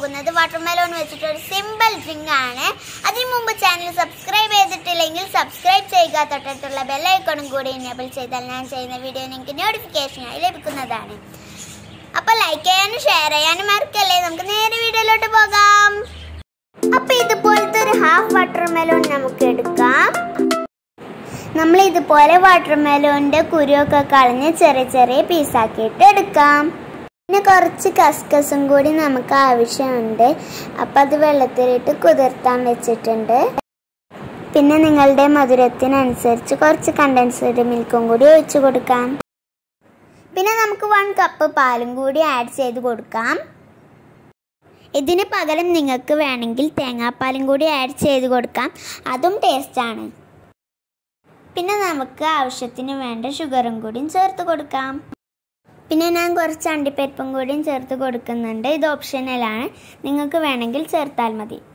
പോകുന്നത് വാട്ടർമെലോൺ വെച്ചിട്ട് ഒരു സിമ്പിൾ ഡ്രിങ്ക് ആണ് അതിനു മുമ്പ് ചാനൽ സബ്സ്ക്രൈബ് ചെയ്തിട്ടില്ലെങ്കിൽ സബ്സ്ക്രൈബ് ചെയ്യുക തൊട്ടടുത്തുള്ള ബെല്ലൈക്കണും കൂടി എനേബിൾ ചെയ്താൽ ഞാൻ ചെയ്യുന്ന വീഡിയോ നിങ്ങൾക്ക് നോട്ടിഫിക്കേഷനായി ലഭിക്കുന്നതാണ് അപ്പോൾ ലൈക്ക് ചെയ്യാനും ഷെയർ ചെയ്യാനും മറക്കല്ലേ നമുക്ക് നേരെ വീഡിയോയിലോട്ട് പോകാം അപ്പോൾ ഇതുപോലത്തെ ഒരു ഹാഫ് വാട്ടർമെലോൺ നമുക്ക് എടുക്കാം നമ്മൾ ഇതുപോലെ വാട്ടർമെലോണിന്റെ കുരുവൊക്കെ കളഞ്ഞ് ചെറിയ ചെറിയ പീസാക്കിയിട്ട് എടുക്കാം പിന്നെ കുറച്ച് കസ്കസും കൂടി നമുക്ക് ആവശ്യമുണ്ട് അപ്പം അത് വെള്ളത്തിലിട്ട് കുതിർത്താൻ വെച്ചിട്ടുണ്ട് പിന്നെ നിങ്ങളുടെ മധുരത്തിനനുസരിച്ച് കുറച്ച് കണ്ടൻസ്ഡ് മിൽക്കും കൂടി ഒഴിച്ചു കൊടുക്കാം പിന്നെ നമുക്ക് വൺ കപ്പ് പാലും കൂടി ആഡ് ചെയ്ത് കൊടുക്കാം ഇതിന് പകരം നിങ്ങൾക്ക് വേണമെങ്കിൽ തേങ്ങാപ്പാലും കൂടി ആഡ് ചെയ്ത് കൊടുക്കാം അതും ടേസ്റ്റാണ് പിന്നെ നമുക്ക് ആവശ്യത്തിന് വേണ്ട ഷുഗറും കൂടിയും ചേർത്ത് കൊടുക്കാം പിന്നെ ഞാൻ കുറച്ച് അണ്ടിപ്പരിപ്പും കൂടിയും ചേർത്ത് കൊടുക്കുന്നുണ്ട് ഇത് ഓപ്ഷണലാണ് നിങ്ങൾക്ക് വേണമെങ്കിൽ ചേർത്താൽ മതി